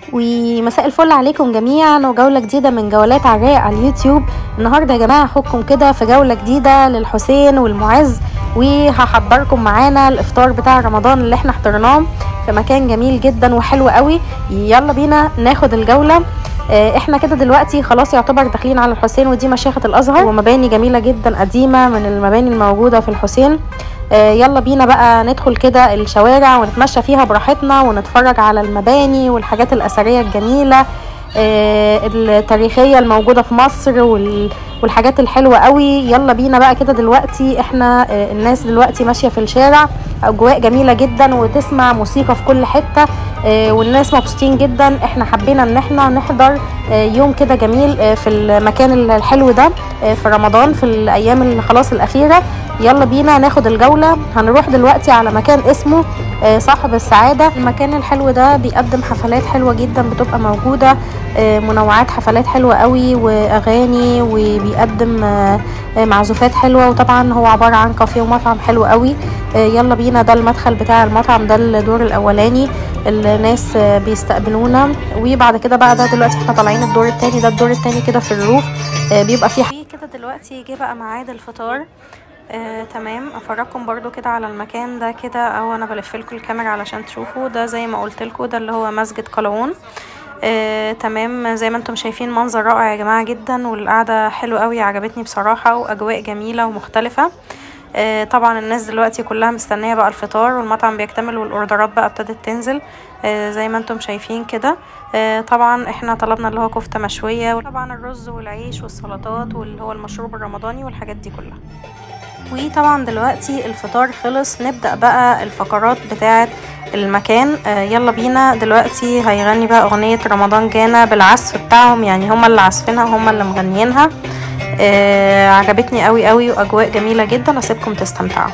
ومساء الفل عليكم جميعا وجولة جديدة من جولات عراء على اليوتيوب النهاردة يا جماعة هاخدكم كده في جولة جديدة للحسين والمعز وهحضركم معانا الافطار بتاع رمضان اللي احنا حضرناه في مكان جميل جدا وحلو قوي يلا بينا ناخد الجولة آه، احنا كده دلوقتي خلاص يعتبر داخلين على الحسين ودي مشيخة الازهر ومباني جميلة جدا قديمة من المباني الموجودة في الحسين آه، يلا بينا بقى ندخل كده الشوارع ونتمشى فيها براحتنا ونتفرج على المباني والحاجات الأثرية الجميلة آه، التاريخية الموجودة في مصر وال- والحاجات الحلوة قوي يلا بينا بقى كده دلوقتي احنا آه، الناس دلوقتي ماشية في الشارع أجواء جميلة جدا وتسمع موسيقى في كل حتة آه، والناس مبسوطين جدا احنا حبينا ان احنا نحضر آه، يوم كده جميل آه، في المكان الحلو ده آه، في رمضان في الأيام اللي خلاص الأخيرة يلا بينا ناخد الجولة هنروح دلوقتي على مكان اسمه آه، صاحب السعادة المكان الحلو ده بيقدم حفلات حلوة جدا بتبقى موجودة آه، منوعات حفلات حلوة قوي وأغاني وبيقدم آه، آه، معزوفات حلوة وطبعا هو عبارة عن كافيه ومطعم حلو قوي آه، يلا بينا ده المدخل بتاع المطعم ده الدور الأولاني الناس آه، بيستقبلونا وبعد كده بقى ده دلوقتي احنا طالعين الدور التاني ده الدور التاني كده في الروف آه، بيبقى فيه كده دلوقتي جه بقى ميعاد الفطار آه، تمام افرجكم برضو كده على المكان ده كده او انا بلف لكم الكاميرا علشان تشوفوا ده زي ما قلت لكم ده اللي هو مسجد قلاوون آه، تمام زي ما انتم شايفين منظر رائع يا جماعه جدا والقعده حلوه قوي عجبتني بصراحه واجواء جميله ومختلفه آه، طبعا الناس دلوقتي كلها مستنيه بقى الفطار والمطعم بيكتمل والاوردرات بقى ابتدت تنزل آه، زي ما انتم شايفين كده آه، طبعا احنا طلبنا اللي هو كفته مشويه وطبعا الرز والعيش والسلطات واللي هو المشروب الرمضاني والحاجات دي كلها وطبعا دلوقتي الفطار خلص نبدأ بقى الفقرات بتاعة المكان آه يلا بينا دلوقتي هيغني بقى أغنية رمضان جانا بالعزف بتاعهم يعني هما اللي عازفينها هما اللي مغنيينها آه عجبتني قوي قوي وأجواء جميلة جدا أسيبكم تستمتعوا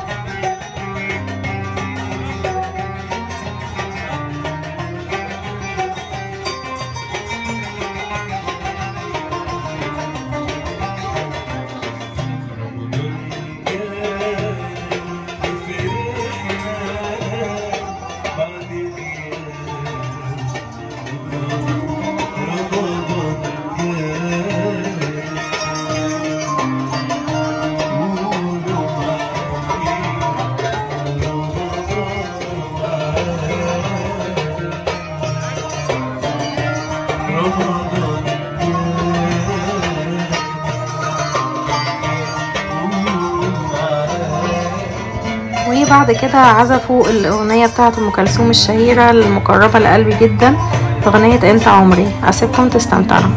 وبعد كده عزفوا الأغنية بتاعة أم كلثوم الشهيرة المقربة لقلبي جدا أغنية أنت عمري أسيبكم تستمتعوا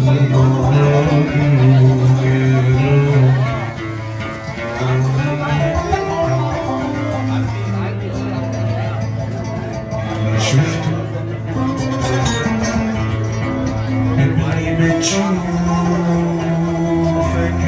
شفته قبل ما تشوفك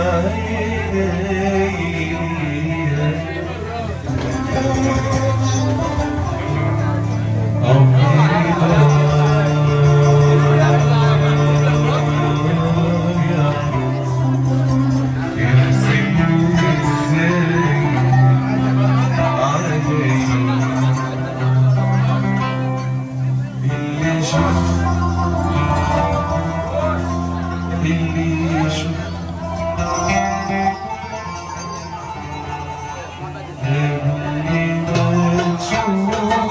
اللي شفت اللي شفت اللي ما تشوف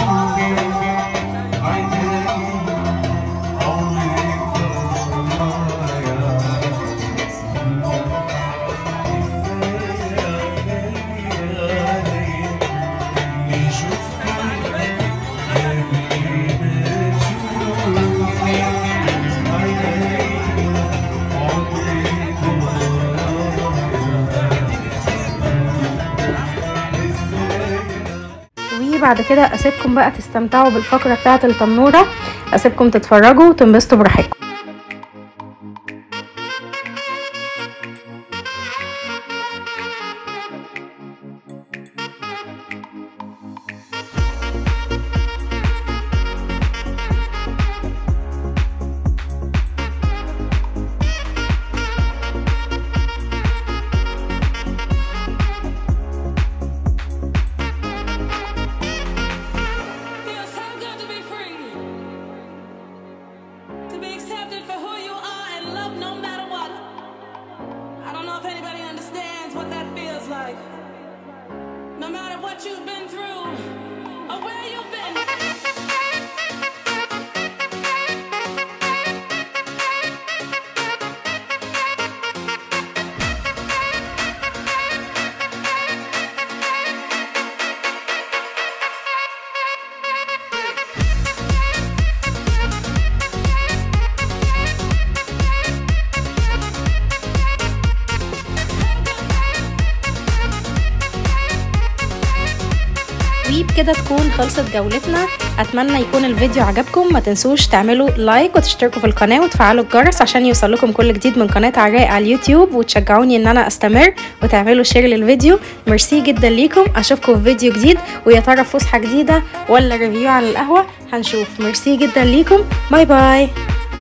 عيني عمري اللي شفته وبعد كده اسيبكم بقى تستمتعوا بالفقره بتاعه التنوره اسيبكم تتفرجوا وتنبسطوا براحتكم Feels so good to be free. To be accepted for who you are and loved no matter what. I don't know if anybody understands what that feels like. No matter what you've been through or where you've been. وبكده تكون خلصت جولتنا اتمنى يكون الفيديو عجبكم ما تنسوش تعملوا لايك وتشتركوا في القناه وتفعلوا الجرس عشان يوصلكم كل جديد من قناه عراء على اليوتيوب وتشجعوني ان انا استمر وتعملوا شير للفيديو ميرسي جدا ليكم اشوفكم في فيديو جديد ويا ترى فسحه جديده ولا ريفيو عن القهوه هنشوف ميرسي جدا ليكم باي باي